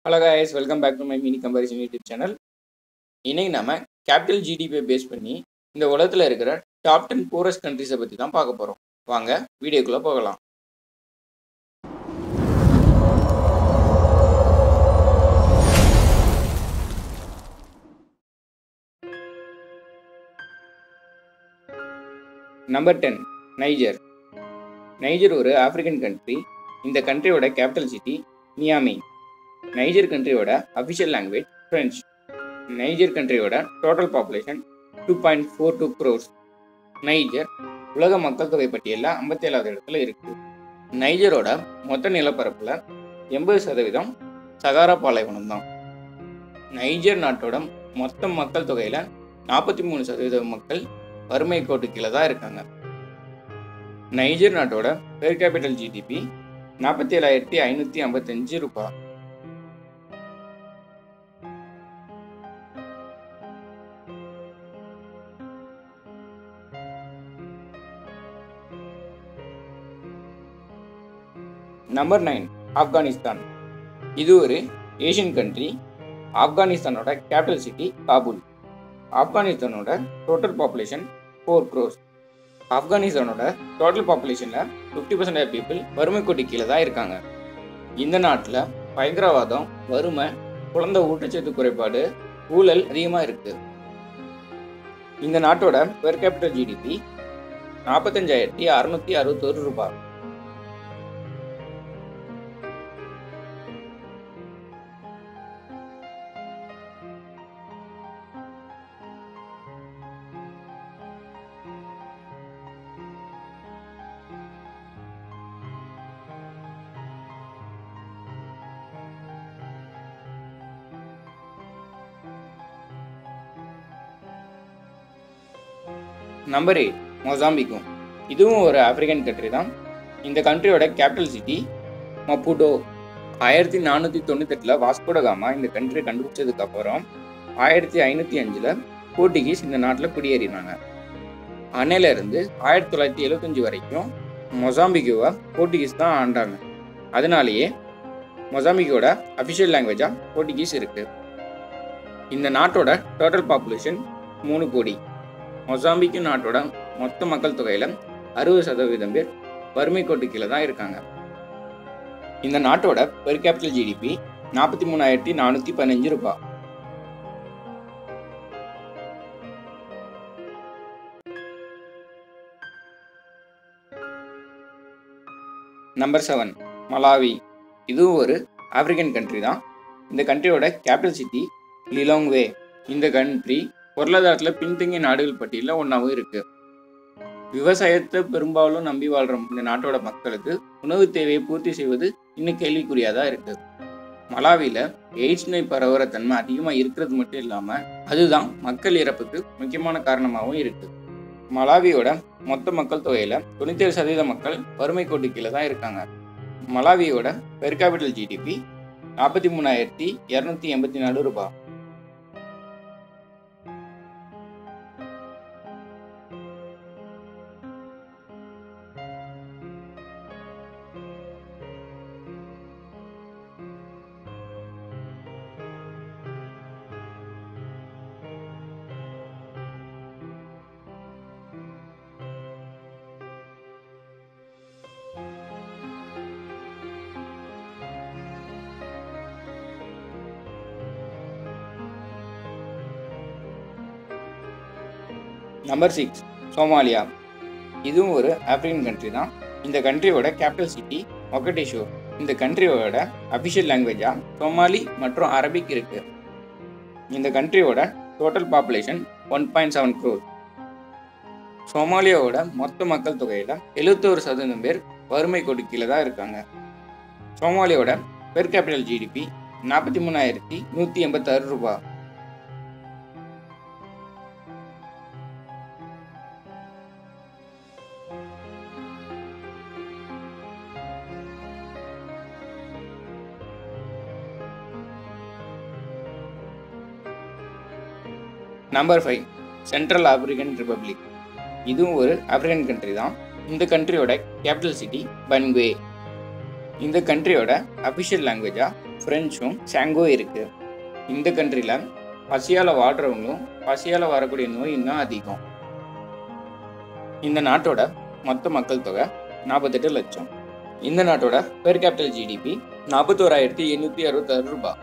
hello guys welcome back to my mini comparison YouTube channel இன்னைக்கு நம்ம capital ஜிடிபியை base பண்ணி இந்த உலகத்தில் இருக்கிற டாப் டென் பூரஸ்ட் கண்ட்ரிஸை பற்றி தான் பார்க்க போகிறோம் வாங்க வீடியோக்குள்ளே போகலாம் நம்பர் டென் நைஜர் நைஜர் ஒரு ஆப்பிரிக்கன் கண்ட்ரி இந்த கண்ட்ரியோட கேபிட்டல் சிட்டி நியாமி நைஜர் கண்ட்ரியோட அஃபிஷியல் லாங்குவேஜ் ஃப்ரெஞ்ச் நைஜர் கண்ட்ரியோட total population two point four two crores Niger உலக மக்கள் தொகை பட்டியலில் ஐம்பத்தி ஏழாவது இடத்துல இருக்கு நைஜரோட மொத்த நிலப்பரப்பில் எண்பது சதவீதம் சகாரா பாலைவனம் தான் நைஜர் நாட்டோட மொத்த மக்கள் தொகையில் நாற்பத்தி மூணு சதவீத மக்கள் வறுமை கோட்டு கீழே தான் இருக்காங்க நைஜர் நாட்டோட பெர் கேபிட்டல் ஜிடிபி நாற்பத்தி ஏழாயிரத்தி ஐநூற்றி ஐம்பத்தஞ்சு ரூபாய் நம்பர் நைன் ஆப்கானிஸ்தான் இது ஒரு ஏஷியன் கண்ட்ரி ஆப்கானிஸ்தானோட கேபிட்டல் சிட்டி காபூல் ஆப்கானிஸ்தானோட டோட்டல் பாப்புலேஷன் ஃபோர் க்ரோஸ் ஆப்கானிஸ்தானோட டோட்டல் பாப்புலேஷனில் ஃபிஃப்டி பர்சன்ட் பீப்புள் வறுமை கோட்டி கீழே தான் இருக்காங்க இந்த நாட்டில் பயங்கரவாதம் வறுமை குழந்தை ஊட்டச்சத்து குறைபாடு ஊழல் அதிகமாக இருக்கு இந்த நாட்டோட பெர் கேபிட்டல் ஜிடிபி நாற்பத்தஞ்சாயிரத்தி அறுநூத்தி அறுபத்தோரு ரூபாய் நம்பர் எயிட் மொசாம்பிக்கும் இதுவும் ஒரு ஆப்பிரிக்கன் கண்ட்ரி தான் இந்த கண்ட்ரியோட கேபிட்டல் சிட்டி மப்புடோ ஆயிரத்தி நானூற்றி தொண்ணூத்தெட்டில் வாஸ்கோடகாமா இந்த கண்ட்ரியை கண்டுபிடிச்சதுக்கு அப்புறம் ஆயிரத்தி ஐநூற்றி அஞ்சில் போர்ட்டுகீஸ் இந்த நாட்டில் குடியேறினாங்க அன்னையிலேருந்து ஆயிரத்தி தொள்ளாயிரத்தி எழுபத்தஞ்சி வரைக்கும் மொசாம்பிகோவை போர்ட்டுகீஸ் தான் ஆண்டாங்க அதனாலேயே மொசாம்பிக்கோட அஃபிஷியல் லாங்குவேஜாக போர்ட்டுகீஸ் இருக்குது இந்த நாட்டோட டோட்டல் பாப்புலேஷன் மூணு கோடி மொசாம்பிக்கு நாட்டோட மொத்த மக்கள் தொகையில் அறுபது சதவீதம் பேர் வறுமை கோட்டு கீழே தான் இருக்காங்க இந்த நாட்டோட பெர் கேபிட்டல் ஜிடிபி நாற்பத்தி மூணாயிரத்தி நானூற்றி பதினஞ்சு ரூபாய் நம்பர் செவன் மலாவி இதுவும் ஒரு ஆப்பிரிக்கன் கண்ட்ரி தான் இந்த கண்ட்ரியோட கேபிட்டல் சிட்டி லிலோங்வே இந்த கண்ட்ரி பொருளாதாரத்தில் பின்தங்கிய நாடுகள் பட்டியலில் ஒன்றாவும் இருக்கு விவசாயத்தை பெரும்பாலும் நம்பி வாழ்கிற இந்த நாட்டோட மக்களுக்கு உணவு தேவையை பூர்த்தி செய்வது இன்னும் கேள்விக்குறியாதான் இருக்கு மலாவியில் எய்ட்ஸ் நோய் பரவுற தன்மை அதிகமாக இருக்கிறது மட்டும் இல்லாமல் அதுதான் மக்கள் இறப்புக்கு முக்கியமான காரணமாகவும் இருக்கு மலாவியோட மொத்த மக்கள் தொகையில் தொண்ணூத்தேழு சதவீத மக்கள் வறுமை கோட்டு கீழே தான் இருக்காங்க மலாவியோட பெர் கேபிட்டல் ஜிடிபி நாற்பத்தி மூணாயிரத்தி இரநூத்தி எண்பத்தி நாலு ரூபாய் நம்பர் சிக்ஸ் சோமாலியா இதுவும் ஒரு ஆப்பிரிக்கன் கண்ட்ரி தான் இந்த கண்ட்ரியோட கேபிட்டல் சிட்டி மொகடேஷோ இந்த கண்ட்ரியோட அஃபிஷியல் லாங்குவேஜாக சோமாலி மற்றும் அரபிக் இருக்கு இந்த கண்ட்ரியோட total population one point seven crore சோமாலியாவோட மொத்த மக்கள் தொகையில் எழுபத்தோரு சதவீதம் பேர் வறுமை கோடு கீழே தான் இருக்காங்க சோமாலியாவோட பெர் கேபிட்டல் ஜிடிபி நாற்பத்தி மூணாயிரத்தி நூற்றி எண்பத்தாறு ரூபாய் number five Central African Republic இதுவும் ஒரு ஆப்பிரிக்கன் கண்ட்ரி தான் இந்த கண்ட்ரியோட கேபிட்டல் சிட்டி பன்குவே இந்த கண்ட்ரியோட அஃபிஷியல் லாங்குவேஜாக ஃப்ரெஞ்சும் சாங்கோ இருக்குது இந்த கண்ட்ரியில் பசியால் வாடுறவங்களும் பசியால் வரக்கூடிய நோயும் தான் அதிகம் இந்த நாட்டோட மொத்த மக்கள் தொகை நாற்பத்தெட்டு லட்சம் இந்த நாட்டோட பெர் கேபிட்டல் ஜிடிபி நாற்பத்தோராயிரத்தி எண்ணூற்றி அறுபத்தாறு ரூபாய்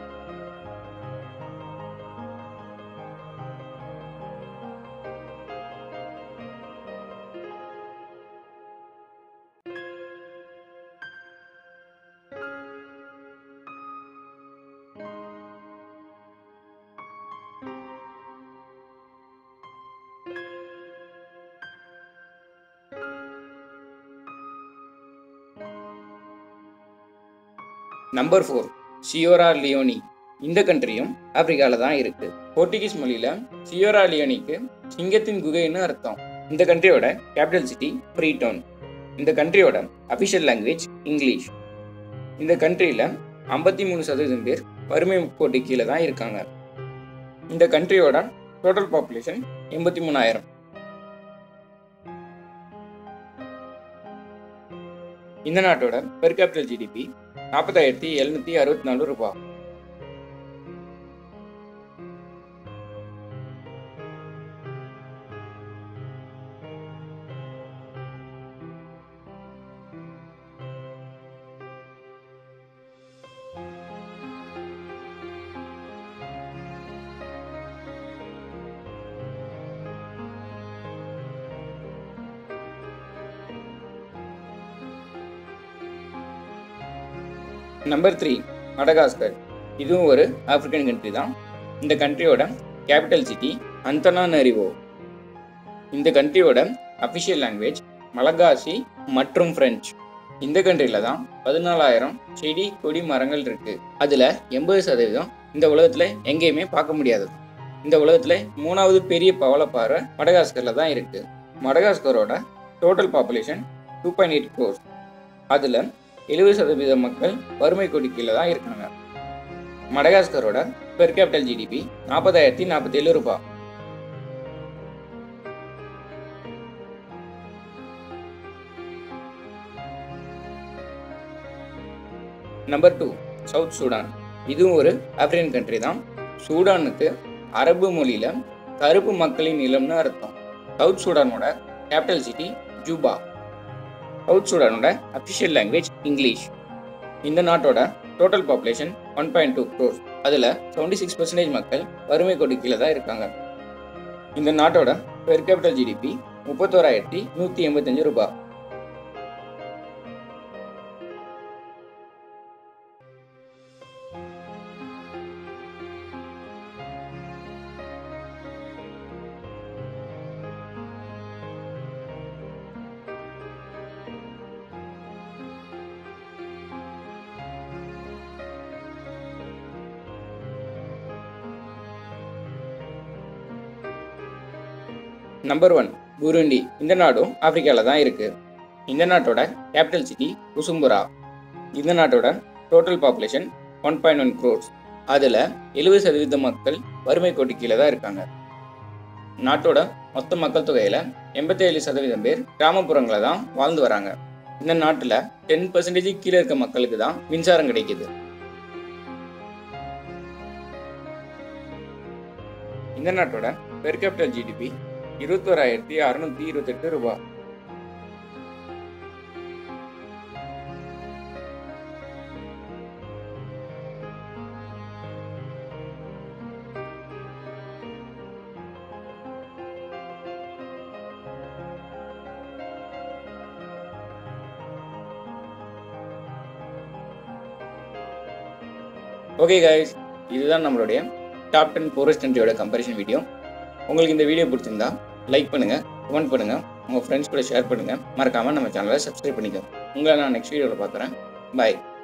நம்பர் ஃபோர் சியோரா லியோனி இந்த கண்ட்ரியும் ஆப்பிரிக்காவில் தான் இருக்கு போர்ச்சுகீஸ் மொழியில சியோரா லியோனிக்கு சிங்கத்தின் குகைன்னு அர்த்தம் இந்த கண்ட்ரியோட கேபிட்டல் சிட்டி ஃப்ரீடவுன் இந்த கண்ட்ரியோட அஃபிஷியல் லாங்குவேஜ் இங்கிலீஷ் இந்த கண்ட்ரியில் ஐம்பத்தி மூணு சதவீதம் பேர் வறுமை கோட்டு கீழே தான் இருக்காங்க இந்த கண்ட்ரியோட டோட்டல் பாப்புலேஷன் எண்பத்தி மூணாயிரம் இந்த நாட்டோட பெர் கேபிட்டல் ஜிடிபி நாற்பதாயிரத்தி எழுநூத்தி அறுபத்தி நாலு ரூபாய் நம்பர் த்ரீ மடகாஸ்கர் இதுவும் ஒரு ஆப்பிரிக்கன் கண்ட்ரி தான் இந்த கண்ட்ரியோட கேபிட்டல் சிட்டி அந்தனானரிவோ இந்த கண்ட்ரியோட அஃபிஷியல் லாங்குவேஜ் மலகாசி மற்றும் பிரெஞ்சு இந்த கண்ட்ரியில் தான் பதினாலாயிரம் செடி கொடி மரங்கள் இருக்கு அதில் எண்பது சதவீதம் இந்த உலகத்தில் எங்கேயுமே பார்க்க முடியாதது இந்த உலகத்தில் மூணாவது பெரிய பவளப்பாறை மடகாஸ்கரில் தான் இருக்கு மடகாஸ்கரோட total population two point eight crores அதில் எழுபது சதவீத மக்கள் வறுமை கோடிக்கையில் தான் இருக்காங்க மடகாஸ்கரோட பெர் கேபிட்டல் ஜிடிபி நாற்பதாயிரத்தி நாற்பத்தி ஏழு ரூபாய் நம்பர் டூ சவுத் சூடான் இதுவும் ஒரு ஆப்பிரிக்கன் கண்ட்ரி தான் சூடானுக்கு அரபு மொழியில கருப்பு மக்களின் நிலம்னு அர்த்தம் சவுத் சூடானோட கேபிட்டல் சிட்டி ஜூபா சவுத் சூடானோட அஃபிஷியல் லாங்குவேஜ் இங்கிலீஷ் இந்த நாட்டோட total population one point two crores அதில் செவன்டி சிக்ஸ் பர்சன்டேஜ் மக்கள் வறுமை கோடு கீழே தான் இருக்காங்க இந்த நாட்டோட பெர் கேபிட்டல் ஜிடிபி முப்பத்தோராயிரத்தி நூற்றி எண்பத்தஞ்சு ரூபாய் நம்பர் ஒன் புருண்டி இந்த நாடும் ஆப்பிரிக்காவில் தான் இருக்கு இந்த நாட்டோட கேபிட்டல் சிட்டி குசும்புரா இந்த நாட்டோட total population one point one crores அதில் எழுபது சதவீத மக்கள் வறுமை கோட்டு கீழே தான் இருக்காங்க நாட்டோட மொத்த மக்கள் தொகையில் எண்பத்தேழு சதவீதம் பேர் கிராமப்புறங்களில் தான் வாழ்ந்து வராங்க இந்த நாட்டில் டென் பர்சன்டேஜ் கீழே இருக்க மக்களுக்கு தான் மின்சாரம் கிடைக்குது இந்த நாட்டோட பெர் கேபிட்டல் ஜிடிபி இருபத்தோராயிரத்தி அறுநூத்தி இருபத்தெட்டு ரூபாய் ஓகே கைஸ் இதுதான் நம்மளுடைய டாப் டென் போரஸ்ட் கண்ட்ரியோட கம்பேரிஷன் வீடியோ உங்களுக்கு இந்த வீடியோ பிடிச்சிருந்தா லைக் பண்ணுங்கள் கமெண்ட் பண்ணுங்கள் உங்கள் ஃப்ரெண்ட்ஸ் கூட ஷேர் பண்ணுங்கள் மறக்காமல் நம்ம சேனலை சப்ஸ்கிரைப் பண்ணிக்கோங்க உங்களை நான் நெக்ஸ்ட் வீடியோவில் பார்க்குறேன் பாய்